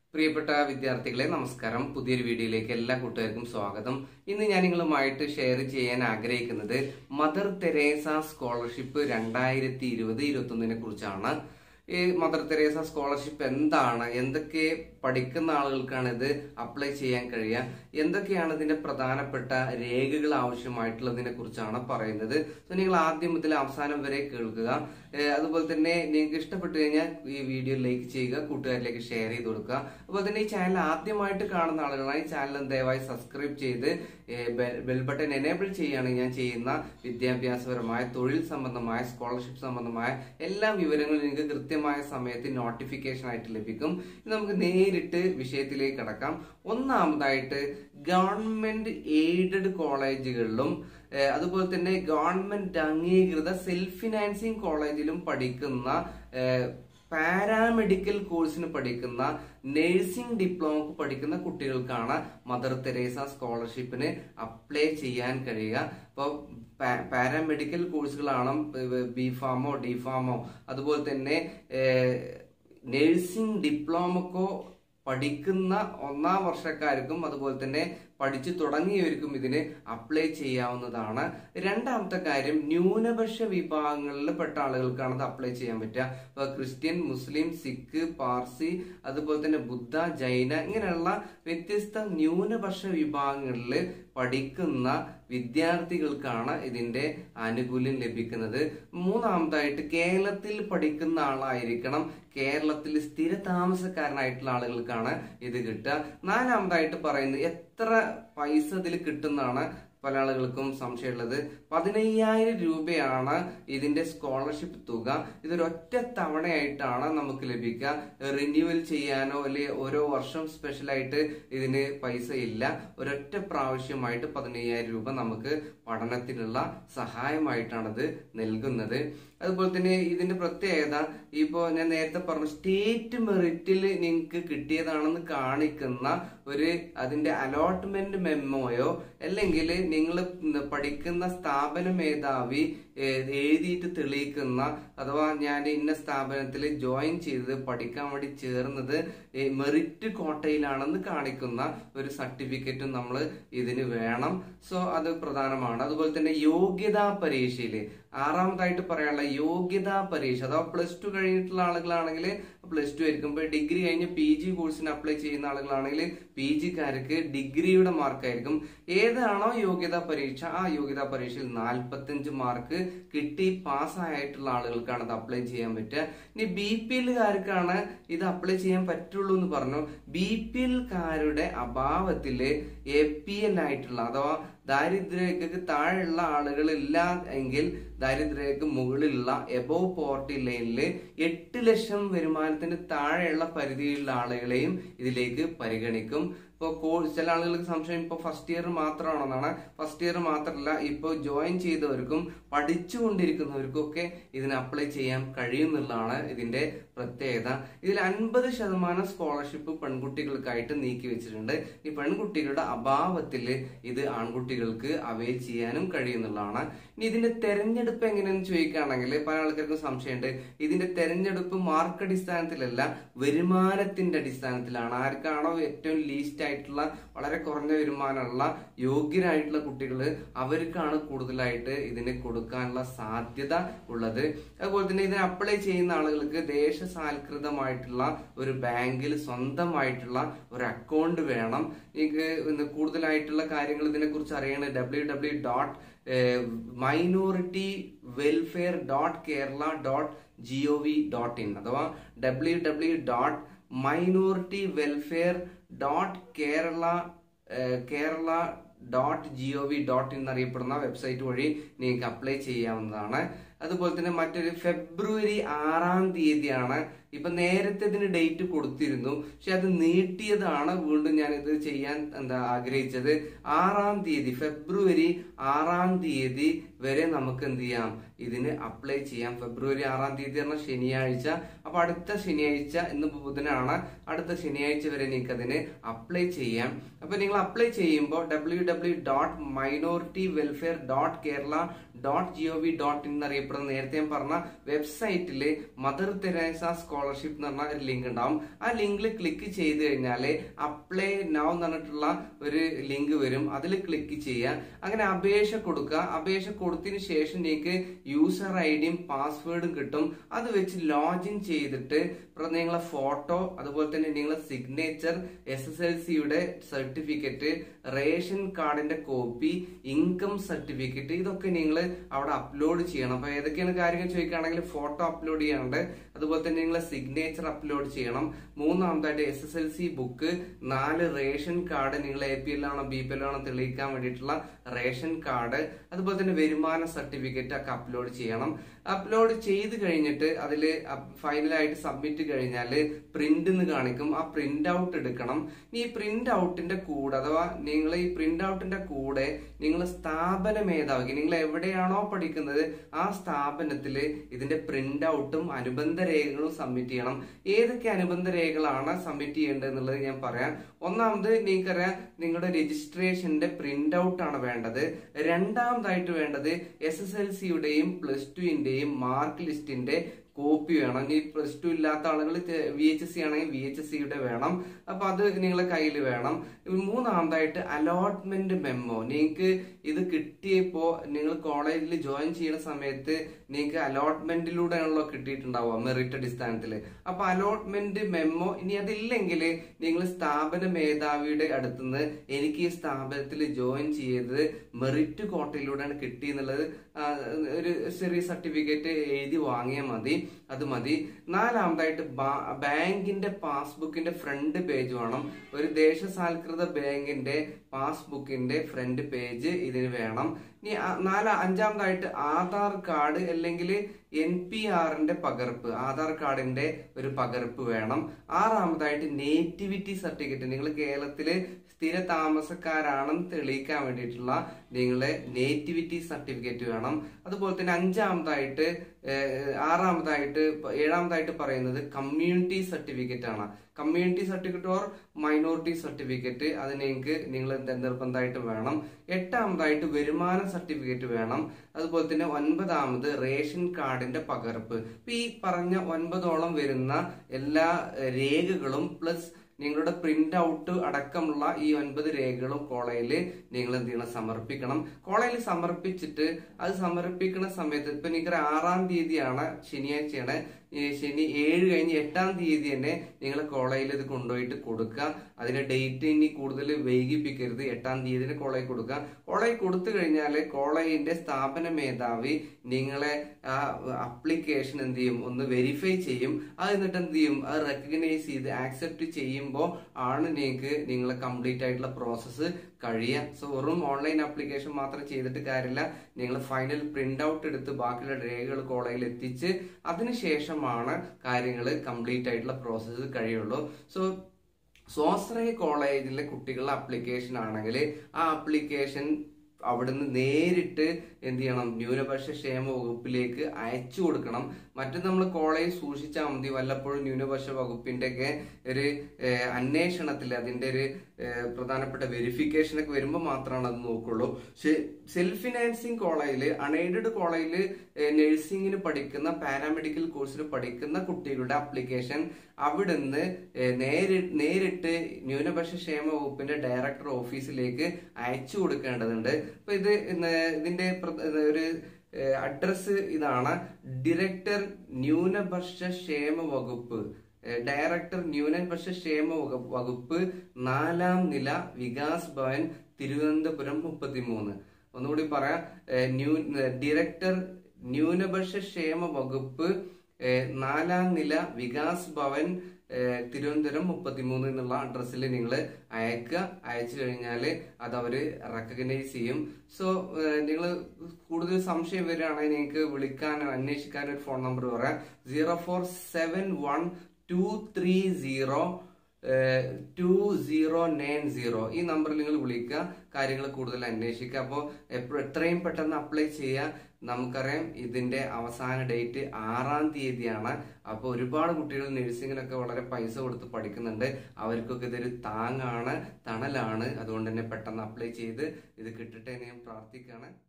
പ്രിയപ്പെട്ട വിദ്യാർത്ഥികളെ നമസ്കാരം പുതിയൊരു വീഡിയോയിലേക്ക് എല്ലാ കൂട്ടുകാർക്കും സ്വാഗതം ഇന്ന് ഞാൻ നിങ്ങളുമായിട്ട് ഷെയർ ചെയ്യാൻ ആഗ്രഹിക്കുന്നത് മദർ തെരേസ സ്കോളർഷിപ്പ് രണ്ടായിരത്തി ഇരുപത് ഇരുപത്തൊന്നിനെ കുറിച്ചാണ് ഈ മദർ തെരേസ സ്കോളർഷിപ്പ് എന്താണ് എന്തൊക്കെ പഠിക്കുന്ന ആളുകൾക്കാണ് ഇത് അപ്ലൈ ചെയ്യാൻ കഴിയുക എന്തൊക്കെയാണ് ഇതിന്റെ പ്രധാനപ്പെട്ട രേഖകൾ ആവശ്യമായിട്ടുള്ളതിനെ കുറിച്ചാണ് പറയുന്നത് സോ നിങ്ങൾ ആദ്യം മുതൽ അവസാനം വരെ കേൾക്കുക ഏഹ് അതുപോലെ തന്നെ നിങ്ങൾക്ക് ഇഷ്ടപ്പെട്ടു കഴിഞ്ഞാൽ ഈ വീഡിയോ ലൈക്ക് ചെയ്യുക കൂട്ടുകാരിലേക്ക് ഷെയർ ചെയ്ത് കൊടുക്കുക അതുപോലെ തന്നെ ഈ ചാനൽ ആദ്യമായിട്ട് കാണുന്ന ആളുകളാണ് ഈ ചാനൽ ദയവായി സബ്സ്ക്രൈബ് ചെയ്ത് ബെൽ ബട്ടൺ എനേബിൾ ചെയ്യുകയാണെങ്കിൽ ഞാൻ ചെയ്യുന്ന വിദ്യാഭ്യാസപരമായ തൊഴിൽ സംബന്ധമായ സ്കോളർഷിപ്പ് സംബന്ധമായ എല്ലാ വിവരങ്ങളും നിങ്ങൾക്ക് കൃത്യമായ സമയത്ത് നോട്ടിഫിക്കേഷൻ ആയിട്ട് ലഭിക്കും ഇത് നമുക്ക് നേരിട്ട് വിഷയത്തിലേക്ക് കടക്കാം ഒന്നാമതായിട്ട് ഗവൺമെന്റ് എയ്ഡഡ് കോളേജുകളിലും ഏഹ് അതുപോലെ തന്നെ ഗവൺമെന്റ് അംഗീകൃത സെൽഫ് ഫിനാൻസിങ് കോളേജിലും പഠിക്കുന്ന ഏഹ് പാരാമെഡിക്കൽ കോഴ്സിന് പഠിക്കുന്ന നഴ്സിംഗ് ഡിപ്ലോമക്ക് പഠിക്കുന്ന കുട്ടികൾക്കാണ് മദർ തെരേസ സ്കോളർഷിപ്പിന് അപ്ലൈ ചെയ്യാൻ കഴിയുക അപ്പോൾ പാരാമെഡിക്കൽ കോഴ്സുകളാണ് ബി ഫാമോ ഡി ഫാമോ അതുപോലെ തന്നെ നഴ്സിംഗ് ഡിപ്ലോമക്കോ പഠിക്കുന്ന ഒന്നാം വർഷക്കാർക്കും അതുപോലെ തന്നെ പഠിച്ചു തുടങ്ങിയവർക്കും ഇതിന് അപ്ലൈ ചെയ്യാവുന്നതാണ് രണ്ടാമത്തെ കാര്യം ന്യൂനപക്ഷ വിഭാഗങ്ങളിൽ പെട്ട ആളുകൾക്കാണ് ഇത് അപ്ലൈ ചെയ്യാൻ പറ്റുക ഇപ്പൊ ക്രിസ്ത്യൻ മുസ്ലിം സിഖ് പാർസി അതുപോലെ തന്നെ ബുദ്ധ ജൈന ഇങ്ങനെയുള്ള വ്യത്യസ്ത ന്യൂനപക്ഷ വിഭാഗങ്ങളിൽ പഠിക്കുന്ന വിദ്യാർത്ഥികൾക്കാണ് ഇതിന്റെ ആനുകൂല്യം ലഭിക്കുന്നത് മൂന്നാമതായിട്ട് കേരളത്തിൽ പഠിക്കുന്ന ആളായിരിക്കണം കേരളത്തിൽ സ്ഥിര താമസക്കാരനായിട്ടുള്ള ആളുകൾക്കാണ് ഇത് കിട്ടുക നാലാമതായിട്ട് പറയുന്നത് എത്ര പൈസ ഇതിൽ കിട്ടുന്നതാണ് പല ആളുകൾക്കും സംശയമുള്ളത് പതിനയ്യായിരം രൂപയാണ് ഇതിന്റെ സ്കോളർഷിപ്പ് തുക ഇതൊരൊറ്റ തവണയായിട്ടാണ് നമുക്ക് ലഭിക്കുക റിന്യൂവൽ ചെയ്യാനോ അല്ലെങ്കിൽ ഓരോ വർഷം സ്പെഷ്യലായിട്ട് ഇതിന് പൈസ ഇല്ല ഒരൊറ്റ പ്രാവശ്യമായിട്ട് പതിനയ്യായിരം രൂപ നമുക്ക് പഠനത്തിനുള്ള സഹായമായിട്ടാണ് ഇത് നൽകുന്നത് അതുപോലെ തന്നെ ഇതിന്റെ പ്രത്യേകത ഇപ്പോ ഞാൻ നേരത്തെ പറഞ്ഞു സ്റ്റേറ്റ് മെറിറ്റിൽ നിങ്ങൾക്ക് കിട്ടിയതാണെന്ന് കാണിക്കുന്ന ഒരു അതിന്റെ അലോട്ട്മെന്റ് മെമ്മോയോ അല്ലെങ്കിൽ നിങ്ങൾ പഠിക്കുന്ന സ്ഥാപന മേധാവി എഴുതിയിട്ട് തെളിയിക്കുന്ന അഥവാ ഞാൻ ഇന്ന സ്ഥാപനത്തിൽ ജോയിൻ ചെയ്തത് പഠിക്കാൻ വേണ്ടി ചേർന്നത് മെറിറ്റ് കോട്ടയിലാണെന്ന് കാണിക്കുന്ന ഒരു സർട്ടിഫിക്കറ്റും നമ്മൾ ഇതിന് വേണം സോ അത് പ്രധാനമാണ് അതുപോലെ തന്നെ യോഗ്യതാ പരീക്ഷയിൽ ആറാമതായിട്ട് പറയാനുള്ള യോഗ്യതാ പരീക്ഷ അഥവാ പ്ലസ് ടു കഴിഞ്ഞിട്ടുള്ള ആളുകളാണെങ്കിൽ പ്ലസ് ടു ആയിരിക്കും ഇപ്പൊ ഡിഗ്രി കഴിഞ്ഞ് പി ജി കോഴ്സിന് അപ്ലൈ ചെയ്യുന്ന ആളുകളാണെങ്കിൽ പി ജിക്കാർക്ക് ഡിഗ്രിയുടെ മാർക്കായിരിക്കും ഏതാണോ യോഗ്യതാ പരീക്ഷ ആ യോഗ്യതാ പരീക്ഷയിൽ നാൽപ്പത്തഞ്ച് മാർക്ക് കിട്ടി പാസ്സായിട്ടുള്ള ആളുകൾക്കാണ് ഇത് അപ്ലൈ ചെയ്യാൻ പറ്റുക ഇനി ബി പി എല്ലുകാർക്കാണ് ഇത് അപ്ലൈ ചെയ്യാൻ പറ്റുള്ളൂ എന്ന് പറഞ്ഞു ബി പി എൽക്കാരുടെ അഭാവത്തില് എ പി എൽ ആയിട്ടുള്ള അഥവാ ദാരിദ്ര്യരേഖക്ക് താഴെയുള്ള ആളുകളില്ല എങ്കിൽ ദാരിദ്ര്യരേഖക്ക് മുകളിലുള്ള എബോവ് പോവർട്ടി ലൈനിൽ എട്ട് ലക്ഷം വരുമാനത്തിന് താഴെയുള്ള പരിധിയിലുള്ള ആളുകളെയും ഇതിലേക്ക് പരിഗണിക്കും ഇപ്പോൾ കോഴ്സ് ചില ആളുകൾക്ക് സംശയം ഇപ്പോൾ ഫസ്റ്റ് ഇയർ മാത്രമാണെന്നാണ് ഫസ്റ്റ് ഇയർ മാത്രമല്ല ഇപ്പോൾ ജോയിൻ ചെയ്തവർക്കും പഠിച്ചുകൊണ്ടിരിക്കുന്നവർക്കും ഒക്കെ ഇതിന് അപ്ലൈ ചെയ്യാൻ കഴിയുന്നുള്ളതാണ് ഇതിന്റെ പ്രത്യേകത ഇതിൽ അൻപത് ശതമാനം സ്കോളർഷിപ്പ് പെൺകുട്ടികൾക്കായിട്ട് നീക്കി വെച്ചിട്ടുണ്ട് ഈ പെൺകുട്ടികളുടെ അഭാവത്തിൽ ഇത് ആൺകുട്ടികൾക്ക് അവൈൽ ചെയ്യാനും കഴിയുന്നുള്ളതാണ് ഇനി ഇതിന്റെ തെരഞ്ഞെടുപ്പ് എങ്ങനെയെന്ന് ചോദിക്കുകയാണെങ്കിൽ പല ആൾക്കാർക്കും സംശയമുണ്ട് ഇതിന്റെ തെരഞ്ഞെടുപ്പ് മാർക്ക് അടിസ്ഥാനത്തിലല്ല വരുമാനത്തിന്റെ അടിസ്ഥാനത്തിലാണ് ആർക്കാണോ ഏറ്റവും ലീസ്റ്റ് ആയിട്ടുള്ള വളരെ കുറഞ്ഞ വരുമാനമുള്ള യോഗ്യരായിട്ടുള്ള കുട്ടികൾ അവർക്കാണ് കൂടുതലായിട്ട് ഇതിന് കൊടുക്കാനുള്ള സാധ്യത ഉള്ളത് അതുപോലെ തന്നെ ഇതിന് അപ്ലൈ ചെയ്യുന്ന ആളുകൾക്ക് ദേശസാൽകൃതമായിട്ടുള്ള ഒരു ബാങ്കിൽ സ്വന്തമായിട്ടുള്ള ഒരു അക്കൗണ്ട് വേണം നിങ്ങൾക്ക് കൂടുതലായിട്ടുള്ള കാര്യങ്ങൾ ഇതിനെ കുറിച്ച് അറിയണ W W dot minority welfare dot Kerala dot G O V dot in അഥവാ W W dot minority welfare dot Kerala Kerala dot G O V dot in എന്നറിയപ്പെടുന്ന വെബ്സൈറ്റ് വഴി നിങ്ങൾക്ക് അപ്ലൈ ചെയ്യാവുന്നതാണ് അതുപോലെ തന്നെ മറ്റൊരു ഫെബ്രുവരി ആറാം തീയതിയാണ് ഇപ്പൊ നേരത്തെ ഇതിന് ഡേറ്റ് കൊടുത്തിരുന്നു പക്ഷെ അത് നീട്ടിയതാണ് വീണ്ടും ഞാൻ ഇത് ചെയ്യാൻ എന്താ ആഗ്രഹിച്ചത് ആറാം തീയതി ഫെബ്രുവരി ആറാം തീയതി വരെ നമുക്ക് എന്ത് ചെയ്യാം ഇതിന് അപ്ലൈ ചെയ്യാം ഫെബ്രുവരി ആറാം തീയതി എന്ന ശനിയാഴ്ച അപ്പൊ അടുത്ത ശനിയാഴ്ച ഇന്ന് ബുധനാണ് അടുത്ത ശനിയാഴ്ച വരെ നിങ്ങൾക്ക് അതിന് അപ്ലൈ ചെയ്യാം അപ്പൊ നിങ്ങൾ അപ്ലൈ ചെയ്യുമ്പോൾ W W dot minority welfare dot Kerala dot G O V dot in എന്നറിയപ്പെടുന്ന നേരത്തെ ഞാൻ പറഞ്ഞ വെബ്സൈറ്റില് മദർ തെരേസ സ്കോളർഷിപ്പ് എന്ന് പറഞ്ഞ ഒരു ലിങ്ക് ഉണ്ടാവും ആ ലിങ്കിൽ ക്ലിക്ക് ചെയ്ത് കഴിഞ്ഞാല് അപ്ലൈ നൗ എന്ന് പറഞ്ഞിട്ടുള്ള ഒരു ലിങ്ക് വരും അതിൽ ക്ലിക്ക് ചെയ്യുക അങ്ങനെ അപേക്ഷ കൊടുക്കുക അപേക്ഷ കൊടുത്തതിന് ശേഷം നിങ്ങൾക്ക് യൂസർ ഐ ഡിയും പാസ്വേഡും കിട്ടും അത് വെച്ച് ലോഗിൻ ചെയ്തിട്ട് ഇപ്പൊ നിങ്ങളെ ഫോട്ടോ അതുപോലെ തന്നെ നിങ്ങളെ സിഗ്നേച്ചർ എസ് എസ് എൽ സിയുടെ സർട്ടിഫിക്കറ്റ് റേഷൻ കാർഡിന്റെ കോപ്പി ഇൻകം സർട്ടിഫിക്കറ്റ് ഇതൊക്കെ നിങ്ങൾ അവിടെ അപ്ലോഡ് ചെയ്യണം അപ്പൊ ഏതൊക്കെയാണ് കാര്യങ്ങൾ ചോദിക്കുകയാണെങ്കിൽ ഫോട്ടോ അപ്ലോഡ് ചെയ്യാനുണ്ട് അതുപോലെ തന്നെ നിങ്ങളെ സിഗ്നേച്ചർ അപ്ലോഡ് ചെയ്യണം മൂന്നാമതായിട്ട് S S L C book നാല് റേഷൻ കാർഡ് നിങ്ങൾ എ പി എൽ ആണോ ബി പി എൽ ആണോ തെളിയിക്കാൻ വേണ്ടിയിട്ടുള്ള റേഷൻ കാർഡ് അതുപോലെ തന്നെ വരുമാന സർട്ടിഫിക്കറ്റ് ഒക്കെ അപ്ലോഡ് ചെയ്യണം അപ്ലോഡ് ചെയ്ത് കഴിഞ്ഞിട്ട് അതിൽ ഫൈനലായിട്ട് സബ്മിറ്റ് കഴിഞ്ഞാൽ പ്രിന്റ് എന്ന് കാണിക്കും ആ പ്രിന്റ് ഔട്ട് എടുക്കണം ഈ പ്രിന്റ് ഔട്ടിന്റെ കൂടെ അഥവാ നിങ്ങൾ ഈ പ്രിന്റ് ഔട്ടിന്റെ കൂടെ നിങ്ങൾ സ്ഥാപന മേധാവി നിങ്ങൾ എവിടെയാണോ പഠിക്കുന്നത് ആ സ്ഥാപനത്തിൽ ഇതിന്റെ പ്രിന്റ് ഔട്ടും അനുബന്ധ രേഖകളും സബ്മിറ്റ് ചെയ്യണം ഏതൊക്കെ അനുബന്ധ രേഖകളാണ് സബ്മിറ്റ് ചെയ്യേണ്ടത് എന്നുള്ളത് ഞാൻ പറയാം ഒന്നാമത് നിങ്ങൾക്കറിയാം നിങ്ങളുടെ രജിസ്ട്രേഷന്റെ പ്രിന്റ് ഔട്ട് ആണ് വേണ്ടത് രണ്ടാമതായിട്ട് വേണ്ടത് എസ് എസ് എൽ സിയുടെയും പ്ലസ് ടുവിന്റെയും മാർക്ക് ലിസ്റ്റിന്റെ കോപ്പി വേണം ഇനി പ്ലസ് ടു ഇല്ലാത്ത ആളുകൾ വി എച്ച് എസ് സി ആണെങ്കിൽ വി എച്ച് എസ് സിയുടെ വേണം അപ്പൊ അത് നിങ്ങളെ കയ്യിൽ വേണം മൂന്നാമതായിട്ട് അലോട്ട്മെന്റ് മെമ്മോ നിങ്ങൾക്ക് ഇത് കിട്ടിയപ്പോ നിങ്ങൾ കോളേജിൽ ജോയിൻ ചെയ്യുന്ന സമയത്ത് നിങ്ങൾക്ക് അലോട്ട്മെന്റിലൂടെയാണല്ലോ കിട്ടിയിട്ടുണ്ടാവുക മെറിറ്റ് അടിസ്ഥാനത്തിൽ അപ്പൊ അലോട്ട്മെന്റ് മെമ്മോ ഇനി അതില്ലെങ്കിൽ നിങ്ങൾ സ്ഥാപന മേധാവിയുടെ അടുത്തുനിന്ന് എനിക്ക് ഈ സ്ഥാപനത്തിൽ ജോയിൻ ചെയ്തത് മെറിറ്റ് കോട്ടയിലൂടെയാണ് കിട്ടിയെന്നുള്ളത് ആ, ഒരു ചെറിയ സർട്ടിഫിക്കറ്റ് എഴുതി വാങ്ങിയാൽ മതി അത് മതി നാലാമതായിട്ട് ബാ- ബാങ്കിന്റെ പാസ്ബുക്കിന്റെ ഫ്രണ്ട് പേജ് വേണം ഒരു ദേശസാൽകൃത ബാങ്കിന്റെ പാസ്ബുക്കിന്റെ ഫ്രണ്ട് പേജ് ഇതിന് വേണം ഇനി ആ- നാല അഞ്ചാമതായിട്ട് ആധാർ കാർഡ് അല്ലെങ്കിൽ എൻ പി ആറിന്റെ പകർപ്പ് ആധാർ കാർഡിന്റെ ഒരു പകർപ്പ് വേണം ആറാമതായിട്ട് നേറ്റിവിറ്റി സർട്ടിഫിക്കറ്റ് നിങ്ങൾ കേരളത്തില് സ്ഥിര താമസക്കാരാണെന്ന് തെളിയിക്കാൻ വേണ്ടിയിട്ടുള്ള നിങ്ങളെ നേറ്റിവിറ്റി സർട്ടിഫിക്കറ്റ് വേണം അതുപോലെ തന്നെ അഞ്ചാമതായിട്ട് ഏഹ്, ആറാമതായിട്ട് പ- ഏഴാമതായിട്ട് പറയുന്നത് കമ്മ്യൂണിറ്റി സർട്ടിഫിക്കറ്റ് ആണ് community certificate or minority certificate അത് നിങ്ങൾക്ക് നിങ്ങൾ നിർബന്ധമായിട്ട് വേണം എട്ടാമതായിട്ട് വരുമാന സർട്ടിഫിക്കറ്റ് വേണം അതുപോലെ തന്നെ ഒൻപതാമത് റേഷൻ കാർഡിന്റെ പകർപ്പ് ഇപ്പൊ ഈ പറഞ്ഞ ഒൻപതോളം വരുന്ന എല്ലാ ഏഹ്, രേഖകളും പ്ലസ് നിങ്ങളുടെ പ്രിന്റ് ഔട്ട് അടക്കമുള്ള ഈ ഒൻപത് രേഖകളും കോളേജിൽ നിങ്ങൾ എന്ത് ചെയ്യണം സമർപ്പിക്കണം കോളേജിൽ സമർപ്പിച്ചിട്ട് അത് സമർപ്പിക്കുന്ന സമയത്ത് ഇപ്പൊ നിങ്ങൾക്ക് ആറാം തീയതിയാണ് ശനിയാഴ്ചയാണ് ഈ ശനി ഏഴ് കഴിഞ്ഞ് എട്ടാം തീയതി തന്നെ നിങ്ങൾ കോളേജിൽ ഇത് കൊണ്ടുപോയിട്ട് കൊടുക്കുക അതിന്റെ ഡേറ്റ് ഇനി കൂടുതൽ വൈകിപ്പിക്കരുത് എട്ടാം തീയതി കോളേജ് കൊടുക്കുക കോളേജ് കൊടുത്തു കഴിഞ്ഞാൽ കോളേജിന്റെ സ്ഥാപന മേധാവി നിങ്ങളെ ആ അപ്ലിക്കേഷൻ എന്ത് ചെയ്യും ഒന്ന് വെരിഫൈ ചെയ്യും അത് എന്നിട്ട് എന്ത് ചെയ്യും അത് റെക്കഗ്നൈസ് ചെയ്ത് ആക്സെപ്റ്റ് ചെയ്യുമ്പോൾ ആണ് നിങ്ങൾക്ക് നിങ്ങളെ കംപ്ലീറ്റ് ആയിട്ടുള്ള പ്രോസസ്സ് കഴിയുക സോ വെറും ഓൺലൈൻ ആപ്ലിക്കേഷൻ മാത്രം ചെയ്തിട്ട് കാര്യമില്ല നിങ്ങൾ ഫൈനൽ പ്രിന്റ് ഔട്ട് എടുത്ത് ബാക്കിയുള്ള രേഖകൾ കോളേജിൽ എത്തിച്ച് അതിനുശേഷമാണ് കാര്യങ്ങൾ കംപ്ലീറ്റ് ആയിട്ടുള്ള പ്രോസസ്സ് കഴിയുള്ളൂ സോ സ്വാശ്രയ കോളേജിലെ കുട്ടികളുടെ ആപ്ലിക്കേഷൻ ആണെങ്കിൽ ആ ആപ്ലിക്കേഷൻ അവിടുന്ന് നേരിട്ട് എന്ത് ചെയ്യണം ന്യൂനപക്ഷ ക്ഷേമ വകുപ്പിലേക്ക് അയച്ചു കൊടുക്കണം മറ്റു നമ്മൾ കോളേജ് സൂക്ഷിച്ചാൽ മതി വല്ലപ്പോഴും ന്യൂനപക്ഷ വകുപ്പിന്റെ ഒക്കെ ഒരു ഏഹ്, അന്വേഷണത്തിൽ അതിന്റെ ഒരു ഏഹ്, പ്രധാനപ്പെട്ട വെരിഫിക്കേഷൻ ഒക്കെ വരുമ്പോൾ മാത്രമാണ് അത് നോക്കുള്ളൂ സെൽഫ് ഫിനാൻസിങ് കോളേജിൽ അൺഎയ്ഡഡ് കോളേജിൽ നഴ്സിംഗിന് പഠിക്കുന്ന പാരാമെഡിക്കൽ കോഴ്സിന് പഠിക്കുന്ന കുട്ടികളുടെ ആപ്ലിക്കേഷൻ അവിടുന്ന് ഏഹ്, നേരി നേരിട്ട് ന്യൂനപക്ഷ ക്ഷേമ വകുപ്പിന്റെ ഡയറക്ടർ ഓഫീസിലേക്ക് അയച്ചു കൊടുക്കേണ്ടതുണ്ട് അപ്പൊ ഇത് ഇന്ന് ഇതിന്റെ പ്ര- ഒരു അഡ്രസ് ഇതാണ് ഡയറക്ടർ ന്യൂനപക്ഷ ക്ഷേമ വകുപ്പ് ഏഹ് ഡയറക്ടർ ന്യൂനപക്ഷ ക്ഷേമ വക- വകുപ്പ് നാലാം നില വികാസ് ഭവൻ തിരുവനന്തപുരം മുപ്പത്തിമൂന്ന് ഒന്നുകൂടി പറയാം ഏഹ് ന്യൂ ഡയറക്ടർ ന്യൂനപക്ഷ ക്ഷേമ വകുപ്പ് ഏഹ് നാലാം നില വികാസ് ഭവൻ ഏഹ് തിരുവനന്തപുരം മുപ്പത്തിമൂന്ന് എന്നുള്ള അഡ്രസ്സിൽ നിങ്ങൾ അയക്കുക അയച്ചു കഴിഞ്ഞാൽ അത് അവര് റെക്കഗ്നൈസ് ചെയ്യും സോ നിങ്ങൾ കൂടുതൽ സംശയം വരികയാണെങ്കിൽ നിങ്ങൾക്ക് വിളിക്കാൻ അന്വേഷിക്കാൻ ഒരു ഫോൺ നമ്പർ പറയാം zero four seven one two three zero two zero nine zero ഈ നമ്പറിൽ നിങ്ങൾ വിളിക്കുക കാര്യങ്ങൾ കൂടുതൽ അന്വേഷിക്കുക അപ്പോൾ എപ്പോഴും എത്രയും പെട്ടെന്ന് അപ്ലൈ ചെയ്യുക നമുക്കറിയാം ഇതിന്റെ അവസാന ഡേറ്റ് ആറാം തീയതിയാണ് അപ്പോൾ ഒരുപാട് കുട്ടികൾ നഴ്സിംഗിനൊക്കെ വളരെ പൈസ കൊടുത്ത് പഠിക്കുന്നുണ്ട് അവർക്കൊക്കെ ഇതൊരു താങ്ങാണ് തണലാണ് അതുകൊണ്ട് തന്നെ പെട്ടെന്ന് അപ്ലൈ ചെയ്ത് ഇത് കിട്ടട്ടെ എന്ന് ഞാൻ പ്രാർത്ഥിക്കുകയാണ്